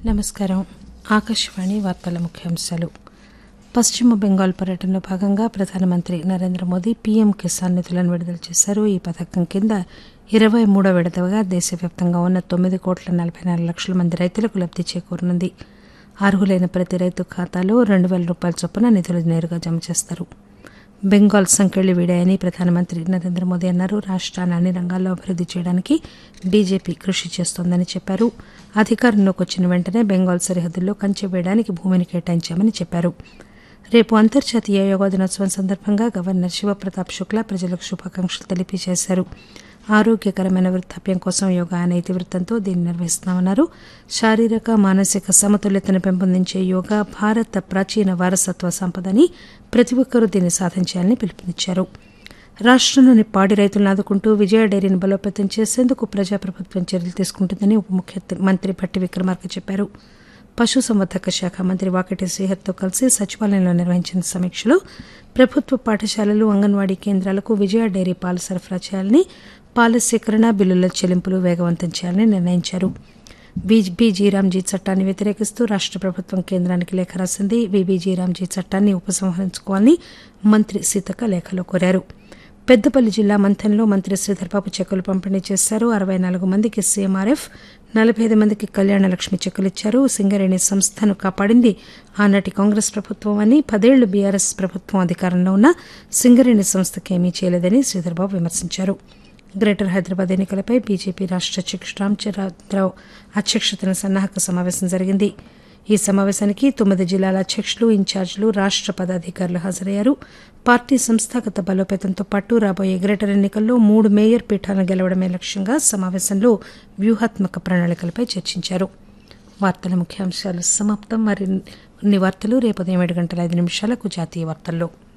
నమస్కారం ఆకాశవాణి వార్తల ముఖ్యాంశాలు పశ్చిమ బెంగాల్ పర్యటనలో భాగంగా ప్రధానమంత్రి నరేంద్ర మోదీ పీఎం కిసాన్ నిధులను విడుదల చేశారు ఈ పథకం కింద ఇరవై మూడో విడతగా దేశవ్యాప్తంగా ఉన్న తొమ్మిది కోట్ల నలభై నాలుగు లక్షల మంది రైతులకు లబ్ది చేకూరనుంది అర్హులైన ప్రతి రైతు ఖాతాలో రెండు వేల రూపాయల చొప్పున నిధులు నేరుగా జమ చేస్తారు బెంగాల్ సంకెళ్లి వీడాయని ప్రధానమంత్రి నరేంద్ర మోదీ అన్నారు రాష్ట్రాన్ని అన్ని రంగాల్లో అభివృద్ది చేయడానికి బీజేపీ కృషి చేస్తోందని చెప్పారు అధికారంలోకి వచ్చిన వెంటనే బెంగాల్ సరిహద్దుల్లో కంచె వేయడానికి భూమిని కేటాయించామని చెప్పారు రేపు అంతర్జాతీయ యోగా దినోత్సవం సందర్భంగా గవర్నర్ శివప్రతాప్ శుక్లా ప్రజలకు శుభాకాంక్షలు తెలియజేశారు ఆరోగ్యకరమైన వృద్ధాప్యం కోసం యోగా అనే ఇతివృత్తంతో దీన్ని నిర్వహిస్తున్నామన్నారు శారీరక మానసిక సమతుల్యతను పెంపొందించే యోగా భారత ప్రాచీన వారసత్వ సంపదని ప్రతి ఒక్కరూ దీన్ని సాధించాలని పిలుపునిచ్చారు రాష్టంలోని పాడి రైతులను ఆదుకుంటూ విజయ డైరీని బలోపేతం చేసేందుకు ప్రజాప్రభుత్వం చర్యలు తీసుకుంటుందని ఉప ముఖ్యమంత్రి భట్టి విక్రమార్క చెప్పారు పశుసంవర్ధక శాఖ మంత్రి వాకటి శ్రీహర్తో కలిసి సచివాలయంలో నిర్వహించిన సమీక్షలో ప్రభుత్వ పాఠశాలలు అంగన్వాడీ కేంద్రాలకు విజయ డైరీ పాలు సరఫరా చేయాలని పాల సేకరణ బిల్లుల చెల్లింపులు వేగవంతం చేయాలని నిర్ణయించారు బీజీరామ్జీ చట్టాన్ని వ్యతిరేకిస్తూ రాష్ట ప్రభుత్వం కేంద్రానికి లేఖ రాసింది బీబీజీరామ్జీ చట్టాన్ని ఉపసంహరించుకోవాలని మంత్రి సీతక్క లేఖలో కోరారు పెద్దపల్లి జిల్లా మంథన్లో మంత్రి శ్రీధర్బాబు చెక్కులు పంపిణీ చేశారు అరవై నాలుగు మందికి సీఎంఆర్ఎఫ్ నలభై ఐదు మందికి కళ్యాణ లక్ష్మి చెక్కులు ఇచ్చారు సింగరేణి సంస్థను కాపాడింది ఆనాటి కాంగ్రెస్ ప్రభుత్వం అని పదేళ్లు బీఆర్ఎస్ ప్రభుత్వం అధికారంలో ఉన్న సింగరేణి సంస్థకి ఏమీ చేయలేదని శ్రీధర్బాబు విమర్శించారు గ్రేటర్ హైదరాబాద్ ఎన్నికలపై బీజేపీ రాష్ట అధ్యక్షుడు రామచంద్రరావు అధ్యక్షతన సన్నాహక సమావేశం జరిగింది ఈ సమావేశానికి తొమ్మిది జిల్లాల అధ్యక్షులు ఇన్ఛార్జీలు రాష్ట పదాధికారులు హాజరయ్యారు పార్టీ సంస్థాగత బలోపేతంతో పాటు రాబోయే గ్రేటర్ ఎన్నికల్లో మూడు మేయర్ పీఠాలను గెలవడమే లక్ష్యంగా సమావేశంలో వ్యూహాత్మక ప్రణాళికలపై చర్చించారు వార్తల ముఖ్యాంశాలు సమాప్తం మరిన్ని వార్తలు రేపు ఉదయం ఏడు గంటల ఐదు నిమిషాలకు జాతీయ వార్తల్లో